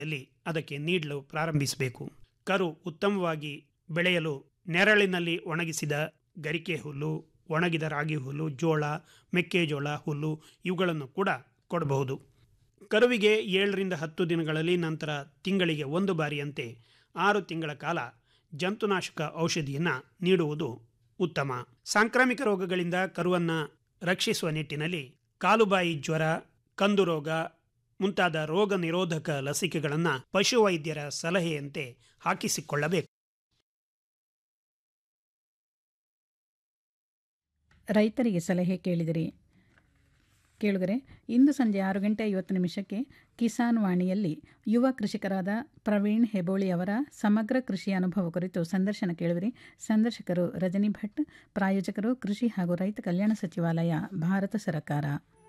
ಅಲ್ಲಿ ಅದಕ್ಕೆ ನೀಡಲು ಪ್ರಾರಂಭಿಸಬೇಕು ಕರು ಉತ್ತಮವಾಗಿ ಬೆಳೆಯಲು ನೆರಳಿನಲ್ಲಿ ಒಣಗಿಸಿದ ಗರಿಕೆ ಹುಲ್ಲು ಒಣಗಿದ ರಾಗಿ ಹುಲ್ಲು ಜೋಳ ಮೆಕ್ಕೆಜೋಳ ಹುಲ್ಲು ಇವುಗಳನ್ನು ಕೂಡ ಕೊಡಬಹುದು ಕರುವಿಗೆ ಏಳರಿಂದ ಹತ್ತು ದಿನಗಳಲ್ಲಿ ನಂತರ ತಿಂಗಳಿಗೆ ಒಂದು ಬಾರಿಯಂತೆ ಆರು ತಿಂಗಳ ಕಾಲ ಜಂತುನಾಶಕ ಔಷಧಿಯನ್ನು ನೀಡುವುದು ಉತ್ತಮ ಸಾಂಕ್ರಾಮಿಕ ರೋಗಗಳಿಂದ ಕರುವನ್ನು ರಕ್ಷಿಸುವ ನಿಟ್ಟಿನಲ್ಲಿ ಕಾಲುಬಾಯಿ ಜ್ವರ ಕಂದು ರೋಗ ಮುಂತಾದ ರೋಗ ನಿರೋಧಕ ಲಸಿಕೆಗಳನ್ನು ಪಶುವೈದ್ಯರ ಸಲಹೆಯಂತೆ ಹಾಕಿಸಿಕೊಳ್ಳಬೇಕು ರೈತರಿಗೆ ಸಲಹೆ ಕೇಳಿದಿರಿ ಕೇಳುಗರೆ ಇಂದು ಸಂಜೆ ಆರು ಗಂಟೆ ಐವತ್ತು ನಿಮಿಷಕ್ಕೆ ಕಿಸಾನ್ ವಾಣಿಯಲ್ಲಿ ಯುವ ಕೃಷಿಕರಾದ ಪ್ರವೀಣ್ ಹೆಬೋಳಿ ಅವರ ಸಮಗ್ರ ಕೃಷಿ ಅನುಭವ ಕುರಿತು ಸಂದರ್ಶನ ಕೇಳುವಿರಿ ಸಂದರ್ಶಕರು ರಜನಿ ಭಟ್ ಪ್ರಾಯೋಜಕರು ಕೃಷಿ ಹಾಗೂ ರೈತ ಕಲ್ಯಾಣ ಸಚಿವಾಲಯ ಭಾರತ ಸರ್ಕಾರ